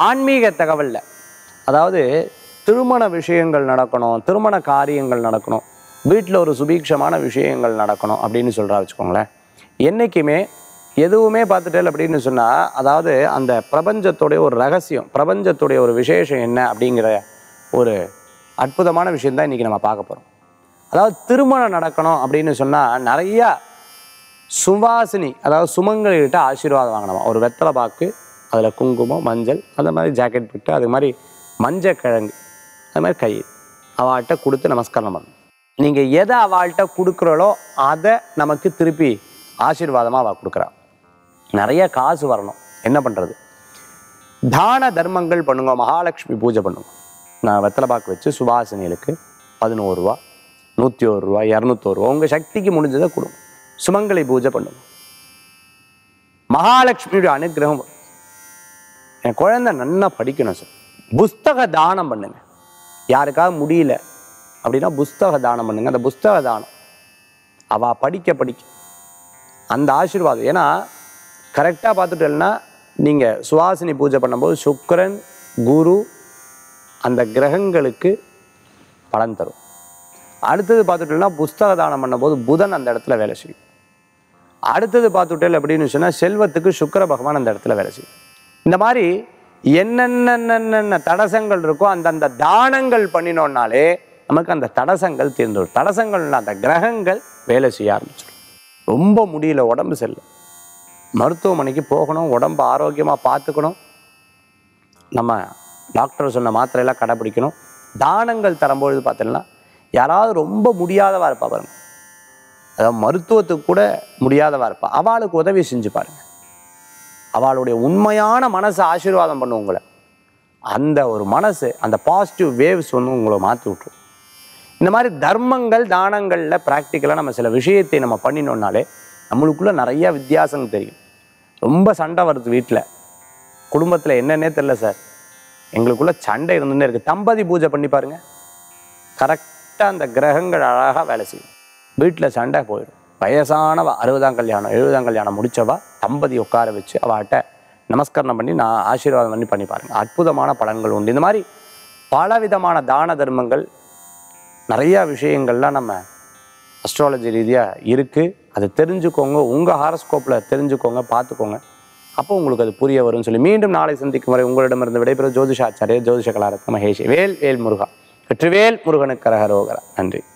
ஆன்மீக தகவல்ல அதாவது திருமண விஷயங்கள் நடக்கணும் திருமண காரியங்கள் நடக்கணும் வீட்டில் ஒரு சுபீட்சமான விஷயங்கள் நடக்கணும் அப்படின்னு சொல்கிறா வச்சுக்கோங்களேன் என்றைக்குமே எதுவுமே பார்த்துட்டேன் அப்படின்னு சொன்னால் அதாவது அந்த பிரபஞ்சத்துடைய ஒரு ரகசியம் பிரபஞ்சத்துடைய ஒரு விசேஷம் என்ன அப்படிங்கிற ஒரு அற்புதமான விஷயம் தான் இன்றைக்கி நம்ம பார்க்க போகிறோம் அதாவது திருமணம் நடக்கணும் அப்படின்னு சொன்னால் நிறையா சுவாசினி அதாவது சுமங்கலிகிட்ட ஆசீர்வாதம் வாங்கணுமா ஒரு வெத்தலை பாக்கு அதில் குங்குமம் மஞ்சள் அந்த மாதிரி ஜாக்கெட் போட்டு அது மாதிரி மஞ்சள் கிழங்கு அது மாதிரி கை அவள்கிட்ட கொடுத்து நமஸ்காரம் பண்ணணும் நீங்கள் எதை அவள்கிட்ட கொடுக்குறளோ அதை நமக்கு திருப்பி ஆசீர்வாதமாக அவள் கொடுக்குறா நிறைய காசு வரணும் என்ன பண்ணுறது தான தர்மங்கள் பண்ணுங்க மகாலட்சுமி பூஜை பண்ணுங்க நான் வெத்தலை பாக்கு வச்சு சுபாசினிகளுக்கு பதினோரு ரூபா நூற்றி ஒரு ரூபா இரநூத்தோரு ரூபா உங்கள் சக்திக்கு முடிஞ்சதை கொடுங்க சுமங்கலி பூஜை பண்ணுங்க மகாலட்சுமியுடைய அனுகிரகம் வரும். என் குழந்தை நன்னா படிக்கணும் சார் புஸ்தக தானம் பண்ணுங்க யாருக்காவது முடியல அப்படின்னா புஸ்தக தானம் பண்ணுங்க அந்த புஸ்தக தானம் அவ படிக்க படிக்க அந்த ஆசீர்வாதம் ஏன்னா கரெக்டாக பார்த்துட்டேன்னா நீங்கள் சுவாசினி பூஜை பண்ணும்போது சுக்கிரன் குரு அந்த கிரகங்களுக்கு பலன் தரும் அடுத்தது பார்த்துட்டோம்னா புஸ்தக தானம் பண்ணும்போது புதன் அந்த இடத்துல வேலை செய்யும் அடுத்தது பார்த்துட்டேல் அப்படின்னு சொன்னால் செல்வத்துக்கு சுக்கிர பகவான் அந்த இடத்துல வேலை செய்யும் இந்த மாதிரி என்னென்ன தடசங்கள் இருக்கோ அந்தந்த தானங்கள் பண்ணினோம்னாலே நமக்கு அந்த தடசங்கள் தீர்ந்துடும் தடசங்கள் அந்த கிரகங்கள் வேலை செய்ய ஆரம்பிச்சிடும் ரொம்ப முடியல உடம்பு செல்லும் மருத்துவமனைக்கு போகணும் உடம்பு ஆரோக்கியமாக பார்த்துக்கணும் நம்ம டாக்டர் சொன்ன மாத்திரையெல்லாம் கடைப்பிடிக்கணும் தானங்கள் தரும்பொழுது பார்த்தீங்கன்னா யாராவது ரொம்ப முடியாதவா இருப்பா பாருங்க அதாவது மருத்துவத்துக்கு கூட முடியாதவா இருப்பா அவளுக்கு உதவி செஞ்சு பாருங்க அவளுடைய உண்மையான மனசை ஆசீர்வாதம் பண்ணும் உங்களை அந்த ஒரு மனசு அந்த பாசிட்டிவ் வேவ்ஸ் வந்து உங்களை மாற்றி விட்டுரும் இந்த மாதிரி தர்மங்கள் தானங்களில் ப்ராக்டிக்கலாக நம்ம சில விஷயத்தை நம்ம பண்ணினோம்னாலே நம்மளுக்குள்ள நிறைய வித்தியாசம் தெரியும் ரொம்ப சண்டை வருது வீட்டில் குடும்பத்தில் என்னன்னே தெரில சார் எங்களுக்குள்ள சண்டை இருந்துன்னே இருக்குது தம்பதி பூஜை பண்ணி பாருங்க கரெக்டாக அந்த கிரகங்கள் அழகாக வேலை செய்யும் வீட்டில் சண்டை போயிடும் வயசானவ அறுபதாம் கல்யாணம் எழுபதாம் கல்யாணம் முடிச்சவா தம்பதி உட்கார வச்சு அவட்ட நமஸ்கரணம் பண்ணி நான் ஆசீர்வாதம் பண்ணி பண்ணி பாருங்க அற்புதமான பலன்கள் உண்டு இந்த மாதிரி பலவிதமான தான தர்மங்கள் நிறைய விஷயங்கள்லாம் நம்ம அஸ்ட்ராலஜி ரீதியாக இருக்குது அதை தெரிஞ்சுக்கோங்க உங்கள் ஹாரஸ்கோப்பில் தெரிஞ்சுக்கோங்க பார்த்துக்கோங்க அப்போ உங்களுக்கு அது புரிய வரும்னு சொல்லி மீண்டும் நாளை சந்திக்கும் வரை உங்களிடமிருந்து விடைபெறும் ஜோதிஷாச்சாரிய ஜோதிஷ கலாரத்ன மகேஷ் வேல் வேல் முருகா வெற்றிவேல் முருகனுக்கு கரகரோகரா நன்றி